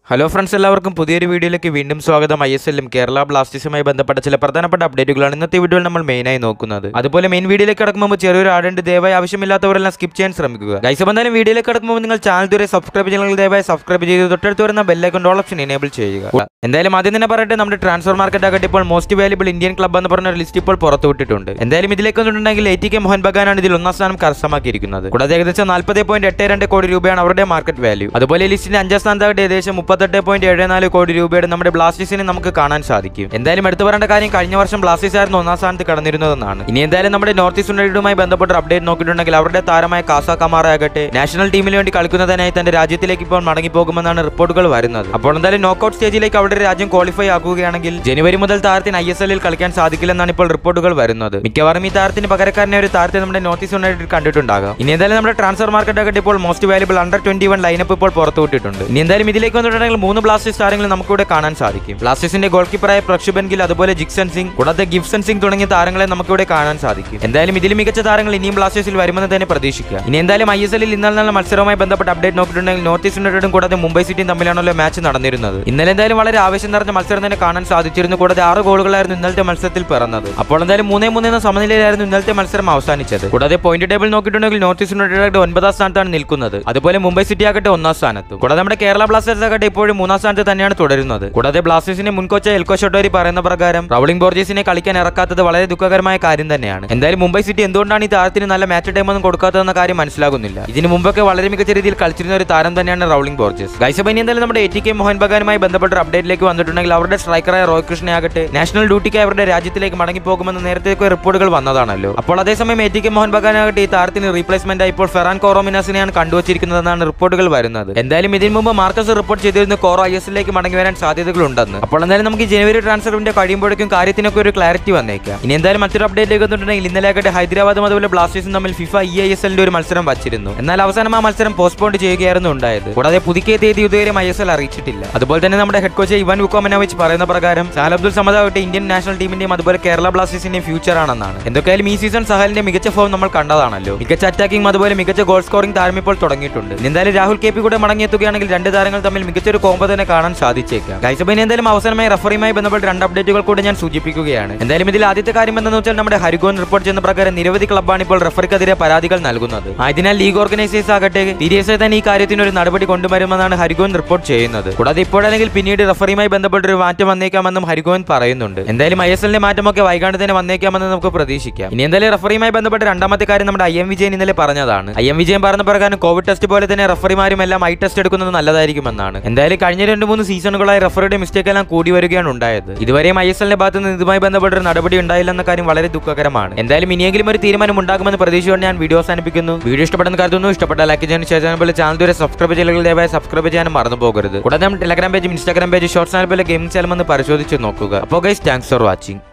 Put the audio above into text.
hello friends എല്ലാവർക്കും പുതിയൊരു വീഡിയോയിലേക്ക് വീണ്ടും സ്വാഗതം ഐ എസ് എല്ലും കേരള ബ്ലാസ്റ്റേഴ്സുമായി ബന്ധപ്പെട്ട ചില പ്രധാനപ്പെട്ട അപ്ഡേറ്റുകളാണ് ഇന്നത്തെ വീഡിയോയിൽ നമ്മൾ മെയിനായി നോക്കുന്നത് അതുപോലെ മെയിൻ വീഡിയോയിലേക്ക് കിടക്കുമ്പോൾ ചെറിയൊരു ആടുണ്ട് ദയവായി ആവശ്യമില്ലാത്തവരെല്ലാം സ്കിപ്പ് ചെയ്യാൻ ശ്രമിക്കുക ഗൈസ് അപ്പോൾ എന്തായാലും വീഡിയോയിലേക്ക് കിടക്കുമ്പോൾ നിങ്ങൾ ചാനൽ ഇതുവരെ സബ്സ്ക്രൈബ് ചെയ്യണമെങ്കിൽ ദയവായി സബ്സ്ക്രൈബ് ചെയ്ത് തൊട്ടടുത്ത് വരുന്ന ബെല്ലൈക്കൺ ഓൾ ഓപ്ഷൻ എനേബിൾ ചെയ്യുക എന്തായാലും ആദ്യം തന്നെ പറയട്ടെ നമ്മുടെ ട്രാൻസ്ഫർ മാർക്കറ്റ് ആകട്ടെ ഇപ്പോൾ മോസ്റ്റ് വാല്യുബിൾ ഇന്ത്യൻ ക്ലബ് എന്ന് പറഞ്ഞ ഒരു ലിസ്റ്റ് ഇപ്പോൾ പുറത്തുവിട്ടിട്ടുണ്ട് എന്തായാലും ഇതിലേക്ക് വന്നിട്ടുണ്ടെങ്കിൽ എ ടി കെ മോഹൻ ബഗാനാണ് ഇതിൽ ഒന്നാം സ്ഥാനം കരസ്ഥമാക്കിയിരിക്കുന്നത് കൂടാതെ ഏകദേശം നാൽപ്പത് പോയിന്റ് എട്ട് രണ്ട് കോടി രൂപയാണ് അവരുടെ മാർക്കറ്റ് വാല്യൂ അതുപോലെ ഈ ലിസ്റ്റിന്റെ അഞ്ചാം സ്ഥാനത്താകട്ടെ ഏകദേശം മുപ്പത്തെട്ട് പോയിന്റ് ഏഴ് നാല് കോടി രൂപയുടെ നമ്മുടെ ബ്ലാസ്റ്റേഴ്സിനെ നമുക്ക് കാണാൻ സാധിക്കും എന്തായാലും എടുത്തു പറയേണ്ട കാര്യം കഴിഞ്ഞ വർഷം ബ്ലാസ്റ്റേഴ്സ് ആയിരുന്നു ഒന്നാം സ്ഥാനത്ത് കടന്നിരുന്നതെന്നാണ് ഇനി എന്തായാലും നമ്മുടെ നോർത്ത് ഈസ്റ്റ് യുണൈറ്റഡുമായി ബന്ധപ്പെട്ട ഒരു അപ്ഡേറ്റ് നോക്കിയിട്ടുണ്ടെങ്കിൽ അവരുടെ താരമായ കാസ കമാറ ആകട്ടെ നാഷണൽ ടീമിന് വേണ്ടി കളിക്കുന്നതിനായി തന്റെ രാജ്യത്തിലേക്ക് ഇപ്പോൾ മടങ്ങിപ്പോകുമെന്നാണ് റിപ്പോർട്ടുകൾ വരുന്നത് അപ്പോൾ എന്തായാലും നോക്കൌട്ട് സ്റ്റേജിലേക്ക് അവരുടെ രാജ്യം ക്വാളിഫൈ ആകുകയാണെങ്കിൽ ജനുവരി മുതൽ താരത്തിന് ഐ എസ് എല്ലിൽ കളിക്കാൻ സാധിക്കില്ലെന്നാണ് ഇപ്പോൾ റിപ്പോർട്ടുകൾ വരുന്നത് മിക്കവാറും ഈ താരത്തിന് പകരക്കാരനെ ഒരു താരത്തെ നമ്മുടെ നോർത്ത് ഈസ്റ്റ് യുണൈറ്റഡ് കണ്ടിട്ടുണ്ടാകാം ഇനി എന്തായാലും നമ്മുടെ ട്രാൻസ്ഫർ മാർക്കറ്റ് ആകട്ടെ ഇപ്പോൾ most valuable under twenty one lineup ഇപ്പോൾ പുറത്തുവിട്ടിട്ടുണ്ട് ഇനി എന്തായാലും ഇതിലേക്ക് വന്നിട്ടുണ്ടെങ്കിൽ മൂന്ന് ബ്ലാസ്റ്റേഴ്സ് താരങ്ങൾ നമുക്കിവിടെ കാണാൻ സാധിക്കും ബ്ലാസ്റ്റേഴ്സിന്റെ ഗോൾ കീപ്പറായ പ്രക്ഷുബൻ ഗിൽ അതുപോലെ ജിക്സൺ സിംഗ് കൂടാതെ ഗിഫ്സൺ സിംഗ് തുടങ്ങിയ താരങ്ങളെ നമുക്കിവിടെ കാണാൻ സാധിക്കും എന്തായാലും ഇതിൽ മികച്ച താരങ്ങൾ ഇനിയും ബ്ലാസ്റ്റേഴ്സിൽ വരുമെന്ന് തന്നെ പ്രതീക്ഷിക്കുക ഇനി എന്തായാലും ഐ എസ് എല്ലിൽ ഇന്നലെ നല്ല മത്സരവുമായി ബന്ധപ്പെട്ട അപ്ഡേറ്റ് നോക്കിയിട്ടുണ്ടെങ്കിൽ നോർത്ത് ഈസ്റ്റ് യുണൈറ്റഡും കൂടാതെ മുംബൈ സിറ്റിയും തമ്മിലാണല്ലോ മാച്ച് നടന്നിരുന്നത് ഇന്നലെ എന്തായാലും വളരെ ആവേശം നിറഞ്ഞ മത്സരം തന്നെ കാണാൻ സാധിച്ചിരുന്നു കൂടാതെ ആറ് ഗോളുകളായിരുന്നു ഇന്നലത്തെ മത്സരത്തിൽ പിറന്നത് അപ്പോൾ എന്തായാലും മൂന്നേ മൂന്ന് എന്ന സമനിലയിലായിരുന്നു ഇന്നലത്തെ മത്സരം അവസാനിച്ചത് കൂടാതെ പോയിന്റ് ടേബിൾ നോക്കിയിട്ടുണ്ടെങ്കിൽ നോർത്ത് ഈസ്റ്റ് യുണൈറ്റഡ് ഒൻപതാം സ്ഥാനത്താണ് നിൽക്കുന്നത് അതുപോലെ മുംബൈ സിറ്റി ആകട്ടെ ഒന്നാം സ്ഥാനത്തും കൂടാതെ നമ്മുടെ കേരള ബ്ലാസ്റ്റേഴ്സ് ആകട്ടെ ഇപ്പോഴും മൂന്നാം സ്ഥാനത്ത് തന്നെയാണ് തുടരുന്നത് കൂടാതെ ബ്ലാസ്റ്റേഴ്സിന്റെ മുൻ കോച്ച് എൽക്കോ ഷൊട്ടോരി പറയുന്ന പ്രകാരം റൗളിംഗ് ബോർജേസിനെ കളിക്കാൻ ഇറക്കാത്തത് വളരെ ദുഃഖകരമായ കാര്യം തന്നെയാണ് എന്തായാലും മുംബൈ സിറ്റി എന്തുകൊണ്ടാണ് ഈ താരത്തിന് നല്ല മാച്ച് ടൈം ഒന്നും കൊടുക്കാത്തതെന്ന കാര്യം മനസ്സിലാകുന്നില്ല ഇതിന് മുമ്പൊക്കെ വളരെ മികച്ച രീതിയിൽ കളിച്ചിരുന്ന ഒരു താരം തന്നെയാണ് റൗളിംഗ് ബോർജസ് ഗൈസബനി എന്തായാലും നമ്മുടെ എ ടി കെ മോഹൻ ബഗാനുമായി ബന്ധപ്പെട്ട ഒരു അപ്ഡേറ്റിലേക്ക് വന്നിട്ടുണ്ടെങ്കിൽ അവരുടെ സ്ട്രൈക്കറായ റോയ് കൃഷ്ണയാകട്ടെ നാഷണൽ ഡ്യൂട്ടിക്കായി അവരുടെ രാജ്യത്തിലേക്ക് മടങ്ങിപ്പോകുമെന്ന് നേരത്തെ റിപ്പോർട്ടുകൾ വന്നതാണല്ലോ അപ്പോൾ അതേസമയം എ ടി കെ മോഹൻ ബഗാനാകട്ടെ ഈ താരത്തിന് റീപ്ലേസ്മെന്റ് ആയി ഇപ്പോൾ ഫെറാൻ കോറോമിനാസിനെയാണ് കണ്ടുവച്ചിരിക്കുന്നതെന്നാണ് റിപ്പോർട്ടുകൾ വരുന്നത് എന്തായാലും ഇതിനു മുമ്പ് മാർക്കസ് റിപ്പോർട്ട് ചെയ്തിരുന്ന കോറോ ഐ എസ് എല്ലിലേക്ക് മടങ്ങി വരാൻ സാധ്യതകളുണ്ടെന്ന് അപ്പോൾ എന്തായാലും നമുക്ക് ഈ ജനുവരി ട്രാൻസ്ഫറിന്റെ കഴിയുമ്പോഴേക്കും കാര്യത്തിനൊക്കെ ഒരു ക്ലാരിറ്റി വന്നേക്കാം ഇനി എന്തായാലും മറ്റൊരു അപ്ഡേറ്റിലേക്ക് വന്നിട്ടുണ്ടെങ്കിൽ ഇന്നലെ ആകട്ടെ ഹൈദരാബാദും അതുപോലെ ബ്ലാസ്റ്റേഴ്സും തമ്മിൽ ഫിഫ ഇ ഐ എസ് എല്ലിന്റെ ഒരു മത്സരം വച്ചിരുന്നു എന്നാൽ അവസാനം ആ മത്സരം പോസ്റ്റ്പോൺ ചെയ്യുകയായിരുന്നു ഉണ്ടായത് കൂടാതെ പുതുക്കിയ തീയതി ഇതുവരെ ഐ എസ് എൽ അറിയിച്ചിട്ടില്ല അതുപോലെ തന്നെ നമ്മുടെ ഹെഡ് കോച്ച് ഇവാൻ വുക്കോമനോവിച്ച് പറയുന്ന പ്രകാരം സാൽ അബ്ദുൽ സമദ് ആകട്ടെ ഇന്ത്യൻ നാഷണൽ ടീമിന്റെയും അതുപോലെ കേരള ബ്ലാസ്റ്റേഴ്സിന്റെയും ഫ്യൂച്ചർ ആണെന്നാണ് എന്തൊക്കെയായാലും ഈ സീസൺ സഹലിന്റെ മികച്ച ഫോം നമ്മൾ കണ്ടതാണല്ലോ മികച്ച അറ്റാക്കിംഗ് അതുപോലെ മികച്ച ഗോൾ സ്കോറിംഗ് താരം ഇപ്പോൾ തുടങ്ങിയിട്ടുണ്ട് ഇനി എന്തായാലും രാഹുൽ കെ പി കൂടെ മടങ്ങിയെത്തുകയാണെങ്കിൽ രണ്ട് താരങ്ങൾ തമ്മിൽ മികച്ചൊരു കോമ്പോ തന്നെ കാണാൻ സാധിച്ചേക്കാം ഗൈസബിന് എന്തായാലും അവസാനമായി റഫറിയുമായി ബന്ധപ്പെട്ട രണ്ട് അപ്ഡേറ്റുകൾ കൂടെ ഞാൻ സൂചിപ്പിക്കുകയാണ് എന്തായാലും ഇതിൽ ആദ്യത്തെ കാര്യം എന്താണെന്ന് വെച്ചാൽ നമ്മുടെ ഹരിഗോൻ റിപ്പോർട്ട് ചെയ്യുന്ന പ്രകാരം നിരവധി ക്ലബ്ബാണ് ഇപ്പോൾ റഫറിക്കെതിരെ പരാതികൾ നൽകുന്നത് ആയതിനാൽ ലീഗ് ഓർഗനൈസേഴ്സ് ആകട്ടെ സീരിയസ് തന്നെ ഈ കാര്യത്തിന് ഒരു നടപടി കൊണ്ടുവരുമെന്നാണ് ഹരിഗോൻ റിപ്പോർട്ട് ചെയ്യുന്നത് കൂടാതെ ഇപ്പോഴല്ലെങ്കിൽ പിന്നീട് റഫറിയുമായി ബന്ധപ്പെട്ട ഒരു മാറ്റം വന്നേക്കാമെന്നും ഹരിഗോൻ പറയുന്നുണ്ട് എന്തായാലും ഐ എസ് എല്ലിന്റെ മാറ്റമൊക്കെ വൈകാണ്ട് തന്നെ വന്നേക്കാമെന്ന് നമുക്ക് പ്രതീക്ഷിക്കാം ഇനി എന്തായാലും റഫറിയുമായി ബന്ധപ്പെട്ട രണ്ടാമത്തെ കാര്യം നമ്മുടെ ഐ എം വിജയൻ ഇന്നലെ പറഞ്ഞതാണ് ഐ എം വിജയൻ പറഞ്ഞ പ്രകാരം കോവിഡ് ടെസ്റ്റ് പോലെ തന്നെ റഫറിമാരും എല്ലാം ഐ ടെസ്റ്റ് എടുക്കുന്നത് നല്ലതായിരിക്കുമെന്നാണ് എന്തായാലും കഴിഞ്ഞ രണ്ട് മൂന്ന് സീസണുകളായി റഫറിയുടെ മിസ്റ്റേക്ക് എല്ലാം കൂടി വരികയാണ് ഉണ്ടായത് ഇതുവരെയും ഐ എസ് എല്ലിന്റെ ഭാഗത്ത് നിന്ന് ഇതുമായി ബന്ധപ്പെട്ട ഒരു നടപടി ഉണ്ടായില്ലെന്ന കാര്യം വളരെ ദുഃഖകരമാണ് എന്തായാലും ഇനിയെങ്കിലും ഒരു തീരുമാനം ഉണ്ടാകുമെന്ന് പ്രതീക്ഷയോടെ ഞാൻ വീഡിയോ അവസാനിപ്പിക്കുന്നു വീഡിയോ ഇഷ്ടപ്പെടുന്ന കരുതുന്നു ഇഷ്ടപ്പെട്ട ലൈക്ക് ചെയ്യാൻ ഷെയർ ചെയ്യാൻ പോലെ ചാനൽ വരെ സബ്സ്ക്രൈബ് ചെയ്യലുകൾ ദയവായി സബ്സ്ക്രൈബ് ചെയ്യാനും മറന്നു പോകരുത് കൂടാതെ ടെലഗ്രാം പേജും ഇൻസ്റ്റാഗ്രാം പേജ് ഷോർട്സ് ചാനൽ പോലെ ഗെയിം ചാനൽ ഒന്ന് പരിശോധിച്ച് നോക്കുക അപ്പോൾ ഗൈസ് താങ്ക്സ് ഫോർ വാച്ചിങ്